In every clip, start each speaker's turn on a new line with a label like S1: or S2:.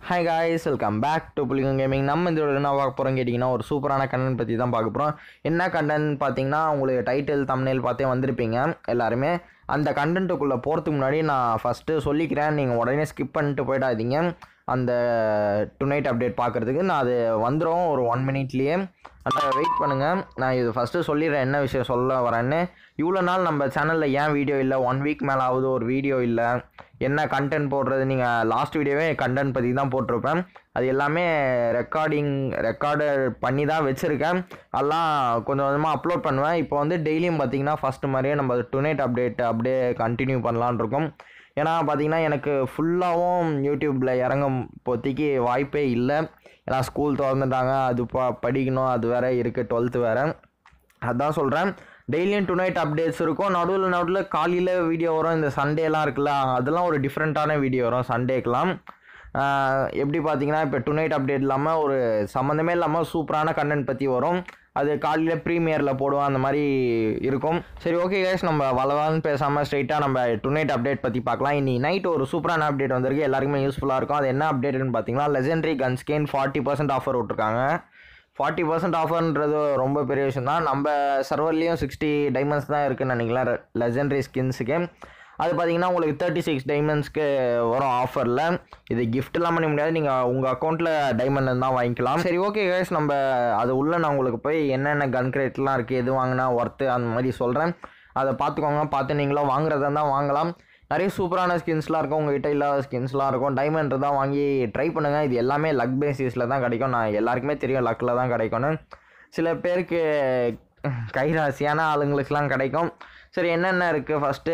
S1: hi guys welcome back to Puligam gaming நம்ம இந்த என்ன பார்க்க போகிறோம் கேட்டிங்கன்னா ஒரு சூப்பரான கண்டென்ட் பற்றி தான் பார்க்க போகிறோம் என்ன கண்டென்ட் பார்த்தீங்கன்னா உங்களுக்கு டைட்டில் தம்னேல் பார்த்தே வந்திருப்பீங்க எல்லாருமே அந்த கண்டென்ட்டுக்குள்ளே போகிறதுக்கு முன்னாடி நான் ஃபஸ்ட்டு சொல்லிக்கிறேன் நீங்கள் உடனே ஸ்கிப் பண்ணிட்டு போயிடாதீங்க அந்த டுநைட் அப்டேட் பார்க்குறதுக்கு நான் அது வந்துடும் ஒரு ஒன் மினிட்லேயே அதனால் வெயிட் பண்ணுங்கள் நான் இது ஃபஸ்ட்டு சொல்லிடுறேன் என்ன விஷயம் சொல்ல வரேன்னு இவ்வளோ நாள் நம்ம சேனலில் ஏன் வீடியோ இல்லை ஒன் வீக் மேலே ஆகுது ஒரு வீடியோ இல்லை என்ன கண்டென்ட் போடுறது நீங்கள் லாஸ்ட் வீடியோவே கண்டென்ட் பற்றி தான் போட்டிருப்பேன் அது எல்லாமே ரெக்கார்டிங் ரெக்கார்டு பண்ணி தான் வச்சுருக்கேன் அதெல்லாம் கொஞ்சம் கொஞ்சமாக அப்லோட் பண்ணுவேன் இப்போ வந்து டெய்லியும் பார்த்தீங்கன்னா ஃபஸ்ட்டு மாதிரியே நம்ம டுநைட் அப்டேட் அப்படியே கண்டினியூ பண்ணலான் இருக்கோம் ஏன்னா பார்த்தீங்கன்னா எனக்கு ஃபுல்லாகவும் யூடியூப்பில் இறங்கும் இப்போதைக்கு வாய்ப்பே இல்லை ஏன்னா ஸ்கூல் திறந்துட்டாங்க அது ப படிக்கணும் அது வேற இருக்குது டுவெல்த்து வேறு அதான் சொல்கிறேன் டெய்லியும் டுநைட் அப்டேட்ஸ் இருக்கும் நடுவில் நடுவில் காலையில் வீடியோ வரும் இந்த சண்டேலாம் இருக்குல்ல அதெல்லாம் ஒரு டிஃப்ரெண்ட்டான வீடியோ வரும் சண்டேக்கெலாம் எப்படி பார்த்தீங்கன்னா இப்போ டுநைட் அப்டேட் இல்லாமல் ஒரு சம்மந்தமே இல்லாமல் சூப்பரான கண்டென்ட் பற்றி வரும் அது காலையில் ப்ரீமியரில் போடுவோம் அந்த மாதிரி இருக்கும் சரி ஓகே கைஸ் நம்ம வளவான்னு பேசாமல் ஸ்ட்ரைட்டாக நம்ம டுநைட் அப்டேட் பற்றி பார்க்கலாம் இன்னைக்கு நைட் ஒரு சூப்பரான அப்டேட் வந்திருக்கு எல்லாருக்குமே யூஸ்ஃபுல்லாக இருக்கும் அது என்ன அப்டேட்னு பார்த்தீங்கன்னா legendary gun skin forty percent offer விட்ருக்காங்க ஃபார்ட்டி பர்சன்ட் ஆஃபர்ன்றது ரொம்ப பெரிய விஷயம் தான் நம்ம சர்வர்லேயும் சிக்ஸ்டி டைமண்ட்ஸ் தான் இருக்குன்னு நினைக்கலாம் லெஜெண்டரி ஸ்கின்ஸுக்கு அது பார்த்தீங்கன்னா உங்களுக்கு தேர்ட்டி சிக்ஸ் டைமண்ட்ஸ்க்கு வரும் ஆஃபரில் இது கிஃப்ட்லாம் பண்ண முடியாது நீங்கள் உங்கள் அக்கௌண்ட்டில் டைமண்ட் தான் வாங்கிக்கலாம் சரி ஓகே கைஸ் நம்ம அது உள்ளே நான் உங்களுக்கு போய் என்னென்ன கன் கிரேட்லாம் இருக்குது எது வாங்கினா ஒர்த்து அந்த மாதிரி சொல்கிறேன் அதை பார்த்துக்கோங்க பார்த்து நீங்களும் வாங்குறதா இருந்தால் வாங்கலாம் நிறைய சூப்பரான ஸ்கின்ஸ்லாம் இருக்கும் உங்ககிட்ட இல்லாத ஸ்கின்ஸ்லாம் இருக்கும் டைமண்ட் தான் வாங்கி ட்ரை பண்ணுங்கள் இது எல்லாமே லக் பேசிஸில் தான் கிடைக்கும் நான் எல்லாருக்குமே தெரியும் லக்கில் தான் கிடைக்கும்னு சில பேருக்கு கைராசியான ஆளுங்களுக்கெலாம் கிடைக்கும் சரி என்னென்ன இருக்குது ஃபஸ்ட்டு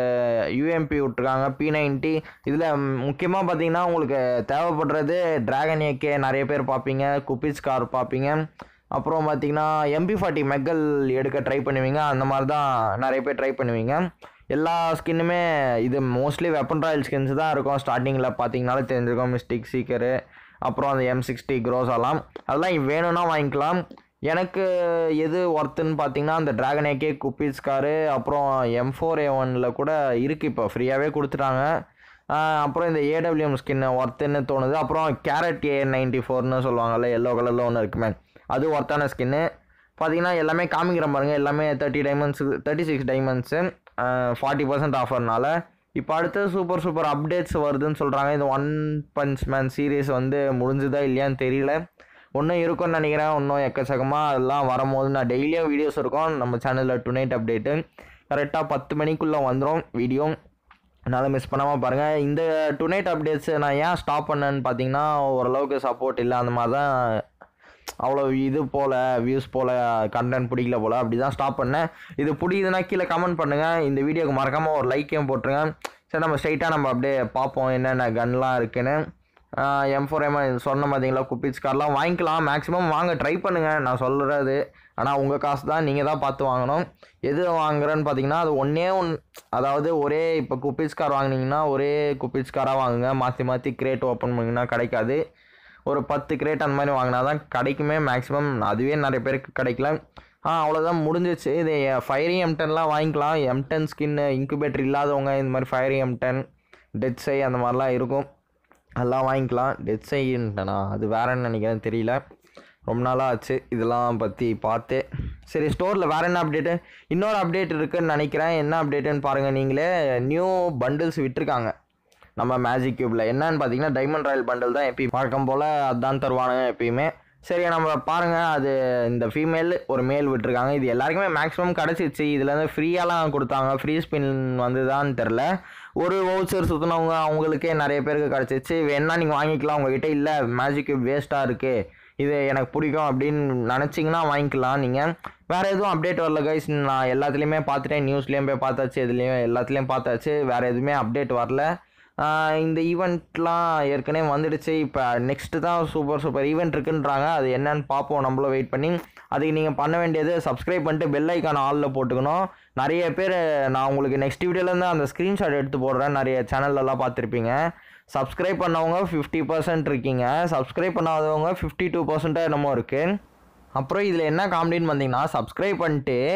S1: யூஎம்பி விட்ருக்காங்க பி நைன்ட்டி இதில் முக்கியமாக பார்த்தீங்கன்னா உங்களுக்கு தேவைப்படுறது ட்ராகன் ஏகே நிறைய பேர் பார்ப்பீங்க குப்பிஸ் கார் பார்ப்பீங்க அப்புறம் பார்த்தீங்கன்னா எம்பி ஃபார்ட்டி மெக்கல் எடுக்க ட்ரை பண்ணுவீங்க அந்த மாதிரி தான் நிறைய பேர் ட்ரை பண்ணுவீங்க எல்லா ஸ்கின்னுமே இது மோஸ்ட்லி வெப்பன் ராயல் ஸ்கின்ஸ் தான் இருக்கும் ஸ்டார்டிங்கில் பார்த்தீங்கனாலே தெரிஞ்சிருக்கும் மிஸ்டிக் சீக்கரு அப்புறம் அந்த எம் சிக்ஸ்டி க்ரோஸெல்லாம் அதெல்லாம் வேணும்னா வாங்கிக்கலாம் எனக்கு எது ஒர்த்துன்னு பார்த்தீங்கன்னா அந்த ட்ராகன் ஏகே குப்பீஸ் காரு அப்புறம் எம் ஃபோர் ஏ ஒனில் கூட இருக்குது இப்போ ஃப்ரீயாகவே கொடுத்துட்டாங்க அப்புறம் இந்த ஏடபிள்யூஎம் ஸ்கின் ஒர்த்துன்னு தோணுது அப்புறம் கேரட் ஏ நைன்ட்டி ஃபோர்னு சொல்லுவாங்கல்ல எல்லோ கலரில் ஒன்று இருக்குமே அது ஒர்த்தான ஸ்கின்னு பார்த்தீங்கன்னா எல்லாமே காமிக்கிற பாருங்க எல்லாமே thirty diamonds thirty six diamonds forty percent ஆஃபர்னால இப்போ அடுத்து சூப்பர் சூப்பர் அப்டேட்ஸ் வருதுன்னு சொல்கிறாங்க இந்த ஒன் பஞ்ச் மேன் சீரீஸ் வந்து முடிஞ்சுதா இல்லையான்னு தெரியல ஒன்றும் இருக்கும்னு நினைக்கிறேன் இன்னும் எக்கச்சக்கமாக அதெல்லாம் வரும்போது நான் டெய்லியும் வீடியோஸ் இருக்கும் நம்ம சேனலில் டுநைட் அப்டேட்டு கரெக்டாக பத்து மணிக்குள்ளே வந்துடும் வீடியோ அதனால் மிஸ் பண்ணாமல் பாருங்கள் இந்த டுநைட் அப்டேட்ஸை நான் ஏன் ஸ்டாப் பண்ணேன்னு பார்த்தீங்கன்னா ஓரளவுக்கு சப்போர்ட் இல்லை அந்த மாதிரி தான் அவ்வளோ இது போல் வியூஸ் போல் கண்டென்ட் பிடிக்கல போல் அப்படி தான் ஸ்டாப் பண்ணேன் இது பிடிக்குதுன்னா கீழே கமெண்ட் பண்ணுங்கள் இந்த வீடியோக்கு மறக்காமல் ஒரு லைக்கையும் போட்டுருங்க சரி நம்ம ஸ்ட்ரைட்டாக நம்ம அப்படியே பார்ப்போம் என்னென்ன கன்லாம் இருக்குன்னு எம் ஃபோர் எம் சொன்ன பார்த்தீங்களா குப்பிஸ் கார்லாம் வாங்கிக்கலாம் மேக்ஸிமம் வாங்க ட்ரை பண்ணுங்கள் நான் சொல்கிறது ஆனால் உங்கள் காசு தான் நீங்கள் தான் பார்த்து வாங்கணும் எது வாங்குறேன்னு பார்த்தீங்கன்னா அது ஒன்றே ஒன் அதாவது ஒரே இப்போ குப்பிஸ் கார் வாங்கினீங்கன்னா ஒரே குப்பிஸ் காராக வாங்குங்க மாற்றி மாற்றி கிரேட் ஓப்பன் பண்ணிங்கன்னா கிடைக்காது ஒரு பத்து கிரேட் அந்த மாதிரி வாங்கினா தான் கிடைக்குமே மேக்ஸிமம் அதுவே நிறைய பேருக்கு கிடைக்கல ஆ அவ்வளோதான் முடிஞ்சிச்சு இது ஃபயரி எம் டென்லாம் வாங்கிக்கலாம் எம் டென் ஸ்கின்னு இன்குபேட்டர் இல்லாதவங்க இந்த மாதிரி fiery M ten death scythe அந்த மாதிரிலாம் இருக்கும் அதெல்லாம் வாங்கிக்கலாம் டெத் சைன்ட்டனா அது வேறன்னு நினைக்கிறேன் தெரியல ரொம்ப நாளாக ஆச்சு இதெல்லாம் பற்றி பார்த்து சரி ஸ்டோரில் வேறு என்ன அப்டேட்டு இன்னொரு அப்டேட் இருக்குதுன்னு நினைக்கிறேன் என்ன அப்டேட்டுன்னு பாருங்கள் நீங்களே நியூ பண்டில்ஸ் விட்டுருக்காங்க நம்ம மேஜிக் க்யூப்பில் என்னன்னு பார்த்தீங்கன்னா டைமண்ட் ராயல் பண்டில் தான் எப்பயும் வழக்கம் போல் அதான் தருவானுங்க எப்பயுமே சரி நம்ம பாருங்கள் அது இந்த ஃபீமேல் ஒரு மேல் விட்டுருக்காங்க இது எல்லாருக்குமே மேக்ஸிமம் கிடச்சிச்சு இதில் வந்து ஃப்ரீயாலாம் கொடுத்தாங்க ஃப்ரீ ஸ்பின் வந்துதான்னு தெரில ஒரு வவுச்சர் சுற்றினவங்க அவங்களுக்கே நிறைய பேருக்கு கிடச்சிச்சு வேணா நீங்கள் வாங்கிக்கலாம் உங்ககிட்ட இல்லை மேஜிக் க்யூப் வேஸ்ட்டாக இருக்குது இது எனக்கு பிடிக்கும் அப்படின்னு நினச்சிங்கன்னா வாங்கிக்கலாம் நீங்கள் வேறு எதுவும் அப்டேட் வரல கைஸ் நான் எல்லாத்துலேயுமே பார்த்துட்டேன் நியூஸ்லேயும் போய் பார்த்தாச்சு இதுலேயும் எல்லாத்துலேயும் பார்த்தாச்சு வேறு எதுவுமே அப்டேட் வரல இந்த ஈவெண்ட்லாம் ஏற்கனவே வந்துடுச்சு இப்போ நெக்ஸ்ட்டு தான் சூப்பர் சூப்பர் ஈவெண்ட் இருக்குன்றாங்க அது என்னன்னு பார்ப்போம் நம்மளும் வெயிட் பண்ணி அதுக்கு நீங்கள் பண்ண வேண்டியது சப்ஸ்கிரைப் பண்ணிட்டு பெல் ஐக்கான ஆலில் போட்டுக்கணும் நிறைய பேர் நான் உங்களுக்கு நெக்ஸ்ட் வீடியோலேருந்து அந்த ஸ்க்ரீன்ஷாட் எடுத்து போடுறேன் நிறைய சேனல்லலாம் பார்த்துருப்பீங்க சப்ஸ்கிரைப் பண்ணவங்க ஃபிஃப்டி பர்சன்ட் இருக்கீங்க சப்ஸ்கிரைப் பண்ணாதவங்க ஃபிஃப்டி டூ பர்சன்ட்டாக என்னமோ இருக்குது அப்புறம் இதில் என்ன காமெடின்னு பார்த்தீங்கன்னா சப்ஸ்கிரைப் பண்ணிட்டு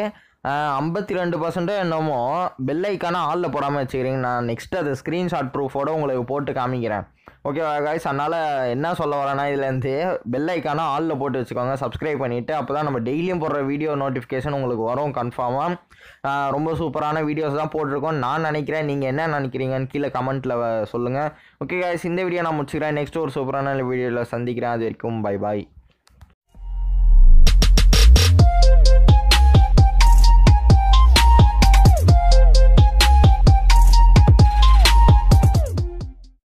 S1: ஐம்பத்தி ரெண்டு பர்சன்டோ என்னமோ பெல் ஐக்கான ஆளில் போடாமல் வச்சுக்கிறீங்க நான் நெக்ஸ்ட் அது ஸ்க்ரீன்ஷாட் ப்ரூஃபோட உங்களுக்கு போட்டு காமிக்கிறேன் ஓகேவா காய்ஸ் அதனால் என்ன சொல்ல வரேன்னா இதுலேருந்து பெல் ஐக்கான ஆளில் போட்டு வச்சுக்கோங்க சப்ஸ்கிரைப் பண்ணிவிட்டு அப்போ தான் நம்ம டெய்லியும் போடுற வீடியோ நோட்டிஃபிகேஷன் உங்களுக்கு வரும் கன்ஃபார்மாக ரொம்ப சூப்பரான வீடியோஸ் தான் போட்டிருக்கோம் நான் நினைக்கிறேன் நீங்கள் என்ன நினைக்கிறீங்கன்னு கீழே கமெண்ட்டில் சொல்லுங்கள் ஓகே காய்ஸ் இந்த வீடியோ நான் முடிச்சுக்கிறேன் நெக்ஸ்ட் ஒரு சூப்பரான வீடியோவில் சந்திக்கிறேன் அது வரைக்கும் பை பாய்